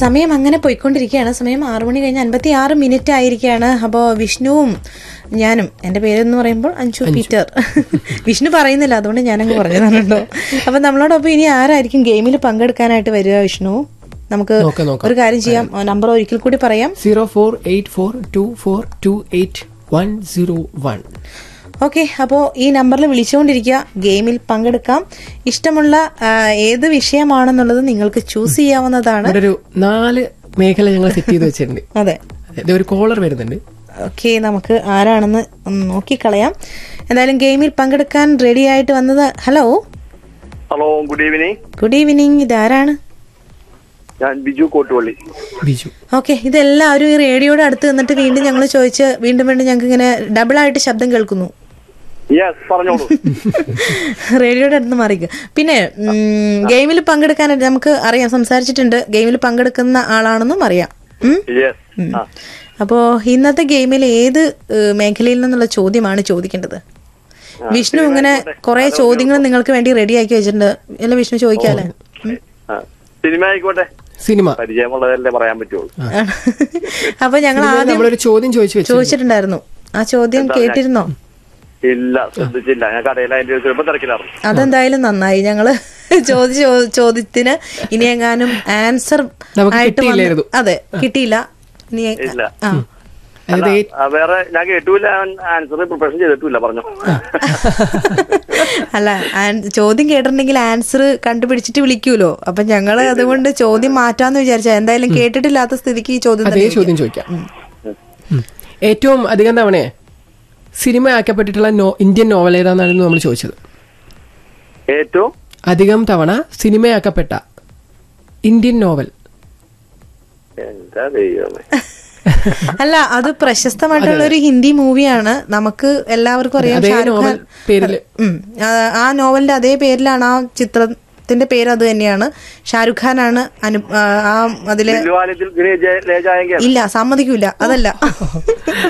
സമയം അങ്ങനെ പോയിക്കൊണ്ടിരിക്കുകയാണ് സമയം ആറു മണി കഴിഞ്ഞ് അൻപത്തി ആറ് മിനിറ്റ് ആയിരിക്കുകയാണ് അപ്പോൾ വിഷ്ണുവും ഞാനും എൻ്റെ പേരെന്ന് പറയുമ്പോൾ അഞ്ചു പീറ്റർ വിഷ്ണു പറയുന്നില്ല അതുകൊണ്ട് ഞാനങ്ങ് പറഞ്ഞതാണല്ലോ അപ്പം നമ്മളോടൊപ്പം ഇനി ആരായിരിക്കും ഗെയിമിൽ പങ്കെടുക്കാനായിട്ട് വരിക വിഷ്ണു നമുക്ക് നോക്കാം, നോക്കാം. ഒരു കാര്യം ചെയ്യാം നമ്പർ ഒരിക്കൽ കൂടി പറയാം zero four eight four two four two eight one zero one okay അപ്പോൾ ഈ നമ്പറിൽ വിളിച്ചുകൊണ്ടിരിക്കുക ഗെയിമിൽ പങ്കെടുക്കാം ഇഷ്ടമുള്ള ആ, ഏത് വിഷയമാണെന്നുള്ളത് നിങ്ങൾക്ക് ചൂസ് ചെയ്യാവുന്നതാണ് ഇവിടെ ഒരു നാല് മേഖല ഞങ്ങൾ സെറ്റ് ചെയ്ത് വെച്ചിട്ടുണ്ട് അതെ അതെ, ദേ ഒരു കോളർ വരുന്നുണ്ട് ഓക്കെ നമുക്ക് ആരാണെന്ന് ഒന്ന് നോക്കിക്കളയാം എന്തായാലും ഗെയിമിൽ പങ്കെടുക്കാൻ റെഡി ആയിട്ട് വന്നത് hello hello good evening good evening ഇതാരാണ് ഞാൻ ബിജു കോട്ടുപള്ളി ബിജു ഓക്കെ ഇതെല്ലാവരും ഈ റേഡിയോയുടെ അടുത്ത് നിന്നിട്ട് വീണ്ടും ഞങ്ങൾ ചോദിച്ച് വീണ്ടും വീണ്ടും ഞങ്ങൾക്ക് ഇങ്ങനെ ഡബിൾ ആയിട്ട് ശബ്ദം കേൾക്കുന്നു യെസ് പറഞ്ഞോളൂ റേഡിയോയുടെ അടുത്ത് മാറിക്ക് പിന്നെ ഗെയിമിൽ പങ്കെടുക്കാനായിട്ട് നമുക്ക് അറിയാം സംസാരിച്ചിട്ടുണ്ട് ഗെയിമിൽ പങ്കെടുക്കുന്ന ആളാണെന്നും അറിയാം ഉം? യെസ് ആ അപ്പോ ഇന്നത്തെ ഗെയിമിൽ ഏത് ഏഹ്, മേഖലയിൽ നിന്നുള്ള ചോദ്യമാണ് ചോദിക്കേണ്ടത് വിഷ്ണു ഇങ്ങനെ കുറെ ചോദ്യങ്ങൾ നിങ്ങൾക്ക് വേണ്ടി റെഡിയാക്കി വെച്ചിട്ടുണ്ട് അല്ല വിഷ്ണു ചോദിക്കാല്ലേ ഉം. ആ. സിനിമ ആയിക്കോട്ടെ സിനിമ പരിചയമുള്ളതല്ലേ പറയാൻ പറ്റുള്ളൂ അപ്പൊ ഞങ്ങൾ സിനിമയിൽ ആദ്യം നമ്മളൊരു ചോദ്യം ചോദിച്ചു വെച്ചു ചോദിച്ചിട്ടുണ്ടായിരുന്നു ആ ചോദ്യം കേട്ടിരുന്നോ ഇല്ല ശ്രദ്ധിച്ചില്ല ഞാൻ കടയിൽ അതിന്റെ ചിലപ്പോ തിരക്കിലായിരുന്നു അതെന്തായാലും നന്നായി ഞങ്ങള് ചോദിച്ച ചോ- ചോദ്യത്തിന് ഇനി എങ്ങാനും ആൻസർ നമുക്ക് ആയിട്ട് വന്ന് കിട്ടിയില്ലായിരുന്നു. അതെ കിട്ടിയില്ല ഇനി ഇല്ല. ആ അതായത് ഏ- ആ, വേറെ ഞാൻ കേട്ടില്ല ആൻസർ പ്രിപ്പറേഷൻ ചെയ്തിട്ടില്ല പറഞ്ഞു അല്ല ആൻ- ചോദ്യം കേട്ടിട്ടുണ്ടെങ്കിൽ ആൻസർ കണ്ടുപിടിച്ചിട്ട് വിളിക്കൂലോ അപ്പൊ ഞങ്ങള് അതുകൊണ്ട് ചോദ്യം മാറ്റാന്ന് വിചാരിച്ച എന്തായാലും കേട്ടിട്ടില്ലാത്ത സ്ഥിതിക്ക് ഈ ചോദ്യം അതേ തന്നെ ചോദ്യം ചോദിക്കാം ഉം. ഏറ്റവും അധികം തവണ സിനിമ ആക്കപ്പെട്ടിട്ടുള്ള നോ ഇന്ത്യൻ നോവൽ ഏതാണെന്നായിരുന്നു നമ്മൾ ചോദിച്ചത് ഏറ്റവും അധികം തവണ സിനിമയാക്കപ്പെട്ട ഇന്ത്യൻ നോവൽ എന്താ ദൈവമേ അല്ല അത് പ്രശസ്തമായിട്ടുള്ള ഒരു ഹിന്ദി മൂവിയാണ് നമുക്ക് എല്ലാവർക്കും അറിയാം അതേ ഷാരൂഖ് നോവൽ ഖാൻ പേരില് ഉം. ആ- ആ നോവലിന്റെ അതേ പേരിലാണ് ആ ചിത്രത്തിന്റെ പേര് അത് തന്നെയാണ് ഷാരൂഖ് ഖാനാണ് അനു ആ ആ അതിലെ ദിൽവാലിദിൽ ലേ ജായെങ്കിൽ ഇല്ല സമ്മതിക്കൂല അതല്ല